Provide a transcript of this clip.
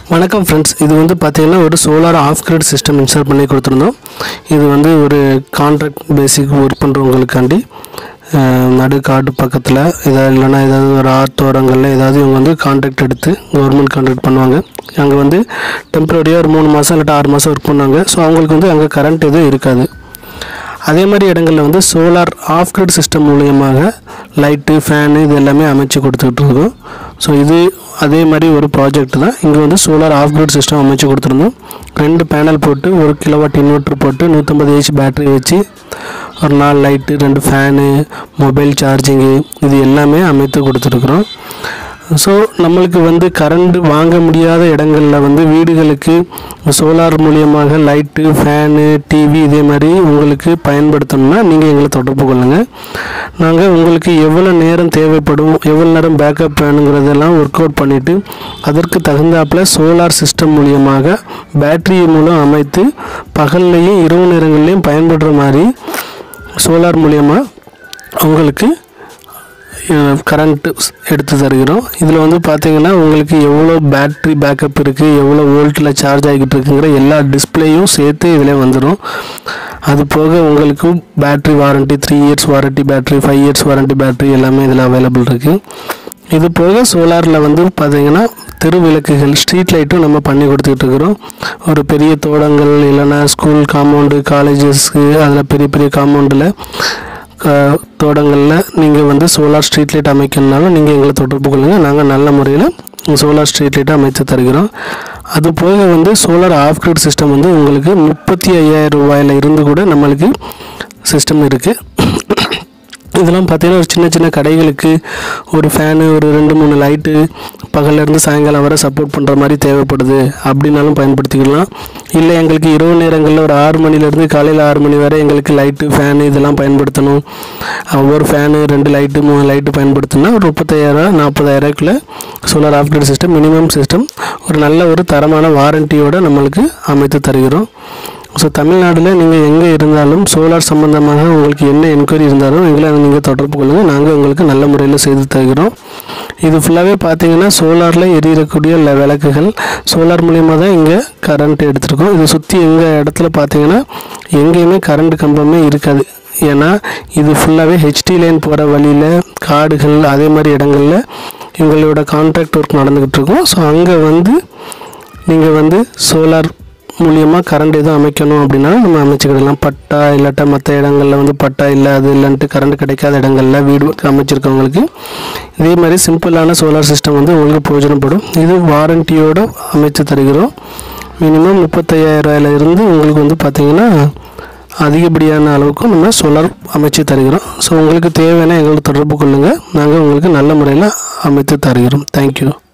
வணக்கம் ஃப்ரெண்ட்ஸ் இது வந்து பார்த்தீங்கன்னா ஒரு solar off grid system install பண்ணி கொடுத்துருந்தோம் இது வந்து ஒரு கான்ட்ராக்ட் பேசிக் ஒர்க் பண்ணுறவங்களுக்காண்டி அஹ், நடு காடு பக்கத்தில் ஏதாவது இல்லைன்னா ஏதாவது ஒரு ஆத்தோரங்களில் ஏதாவது இவங்க வந்து கான்ட்ராக்ட் எடுத்து கவர்மெண்ட் கான்ட்ராக்ட் பண்ணுவாங்க அங்கே வந்து டெம்பரரியாக ஒரு மூணு மாதம் இல்லாட்டா ஆறு மாதம் ஒர்க் பண்ணுவாங்க ஸோ அவங்களுக்கு வந்து அங்கே கரண்ட் எதுவும் இருக்காது அதே மாதிரி இடங்களில் வந்து சோலார் ஆஃப் கிரிட் சிஸ்டம் மூலியமாக லைட்டு ஃபேனு இது எல்லாமே அமைச்சு கொடுத்துக்கிட்டு இருக்கோம் ஸோ இது அதே மாதிரி ஒரு ப்ராஜெக்ட் தான் இங்கே வந்து சோலார் ஆஃப் கிரிட் சிஸ்டம் அமைச்சு கொடுத்துருந்தோம் ரெண்டு பேனல் போட்டு ஒரு கிலோவாட் இன்வெர்ட்டர் போட்டு நூற்றம்பது ஹெச் பேட்டரி வச்சு ஒரு நாலு லைட்டு ரெண்டு ஃபேனு மொபைல் சார்ஜிங்கு இது எல்லாமே அமைத்து கொடுத்துருக்குறோம் ஸோ நம்மளுக்கு வந்து கரண்ட் வாங்க முடியாத இடங்களில் வந்து வீடுகளுக்கு சோலார் மூலியமாக லைட்டு ஃபேனு டிவி இதே மாதிரி உங்களுக்கு பயன்படுத்தணும்னா நீங்கள் எங்களை தொடர்பு கொள்ளுங்கள் நாங்கள் உங்களுக்கு எவ்வளோ நேரம் தேவைப்படும் எவ்வளோ நேரம் பேக்கப் வேணுங்கிறதெல்லாம் ஒர்க் அவுட் பண்ணிவிட்டு அதற்கு தகுந்தாப்பில் சோலார் சிஸ்டம் மூலியமாக பேட்டரி மூலம் அமைத்து பகல்லையும் இரவு நேரங்கள்லையும் பயன்படுற மாதிரி சோலார் மூலியமாக உங்களுக்கு கரண்ட்டு எடுத்து தருகிறோம் இதில் வந்து பார்த்தீங்கன்னா உங்களுக்கு எவ்வளோ பேட்ரி பேக்கப் இருக்குது எவ்வளோ வோல்ட்டில் சார்ஜ் ஆகிட்டு இருக்குங்கிற எல்லா டிஸ்பிளேயும் சேர்த்து இதில் வந்துடும் அது போக உங்களுக்கு battery warranty three years warranty battery five years warranty battery எல்லாமே இதில் அவைலபிள் இருக்குது இது போக சோலாரில் வந்து பார்த்தீங்கன்னா தெரு விளக்குகள் ஸ்ட்ரீட் லைட்டும் நம்ம பண்ணி கொடுத்துக்கிட்டு இருக்கிறோம் ஒரு பெரிய தோட்டங்கள் இல்லைன்னா ஸ்கூல் காம்பவுண்டு காலேஜஸ்க்கு அதில் பெரிய பெரிய காம்பவுண்டில் தோட்டங்களில் நீங்கள் வந்து சோலார் ஸ்ட்ரீட் லைட் அமைக்கணுனாலும் நீங்கள் எங்களை தொடர்பு கொள்ளுங்கள் நாங்கள் நல்ல முறையில் சோலார் ஸ்ட்ரீட் லைட்டை அமைத்து தருகிறோம் அது போக வந்து சோலார் ஆஃப் கிரிட் சிஸ்டம் வந்து உங்களுக்கு முப்பத்தி ஐயாயிரம் ரூபாயில் இருந்து கூட நம்மளுக்கு சிஸ்டம் இருக்குது இதெல்லாம் பார்த்தீங்கன்னா ஒரு சின்ன சின்ன கடைகளுக்கு ஒரு ஃபேனு ஒரு ரெண்டு மூணு லைட்டு பகல்லேருந்து சாயங்காலம் வரை சப்போர்ட் பண்ணுற மாதிரி தேவைப்படுது அப்படின்னாலும் பயன்படுத்திக்கலாம் இல்லை எங்களுக்கு இரவு நேரங்களில் ஒரு ஆறு மணிலேருந்து காலையில் ஆறு மணி வரை எங்களுக்கு லைட்டு ஃபேனு இதெல்லாம் பயன்படுத்தணும் ஒவ்வொரு ஃபேனு ரெண்டு லைட்டு மூணு லைட்டு பயன்படுத்தினா ஒரு முப்பத்தாயிரம் நாற்பதாயிரக்குள்ளே solar off grid system minimum system ஒரு நல்ல ஒரு தரமான வாரண்டியோடு நம்மளுக்கு அமைத்து தருகிறோம் ஸோ தமிழ்நாட்டில் நீங்கள் எங்கே இருந்தாலும் சோலார் சம்மந்தமாக உங்களுக்கு என்ன என்கொயரி இருந்தாலும் எங்களை நீங்கள் தொடர்பு கொள்ளுங்கள் நாங்கள் உங்களுக்கு நல்ல முறையில் செய்து தருகிறோம் இது ஃபுல்லாகவே பார்த்தீங்கன்னா சோலாரில் எரியக்கூடிய ல- விளக்குகள் சோலார் மூலியமாக தான் இங்கே கரண்ட் எடுத்திருக்கோம் இதை சுற்றி எங்கள் இடத்துல பார்த்தீங்கன்னா எங்கேயுமே கரண்ட் கம்பமே இருக்காது ஏன்னா இது ஃபுல்லாகவே ஹெச்டி லைன் போகிற வழியில் காடுகள் அதே மாதிரி இடங்களில் இவங்களோட கான்ட்ராக்ட் ஒர்க் நடந்துக்கிட்டு இருக்கும் ஸோ அங்கே வந்து நீங்கள் வந்து சோலார் மூலியமாக கரண்ட் எதுவும் அமைக்கணும் அப்படின்னா நம்ம அமைச்சுக்கிடலாம் பட்டா இல்லாட்டா மற்ற இடங்களில் வந்து பட்டா இல்லை அது இல்லைன்ட்டு கரண்ட் கிடைக்காத இடங்களில் வீடு அமைச்சிருக்கவங்களுக்கு இதே மாதிரி சிம்பிளான சோலார் சிஸ்டம் வந்து உங்களுக்கு பிரயோஜனப்படும் இது வாரண்டியோடு அமைச்சு தருகிறோம் மினிமம் முப்பத்தையாயிரம் இருந்து உங்களுக்கு வந்து பார்த்திங்கன்னா அதிகப்படியான அளவுக்கு நம்ம சோலார் அமைச்சு தருகிறோம் ஸோ உங்களுக்கு தேவையான எங்களுக்கு தொடர்பு கொள்ளுங்கள் நாங்கள் உங்களுக்கு நல்ல முறையில் அமைத்து தருகிறோம் தேங்க்யூ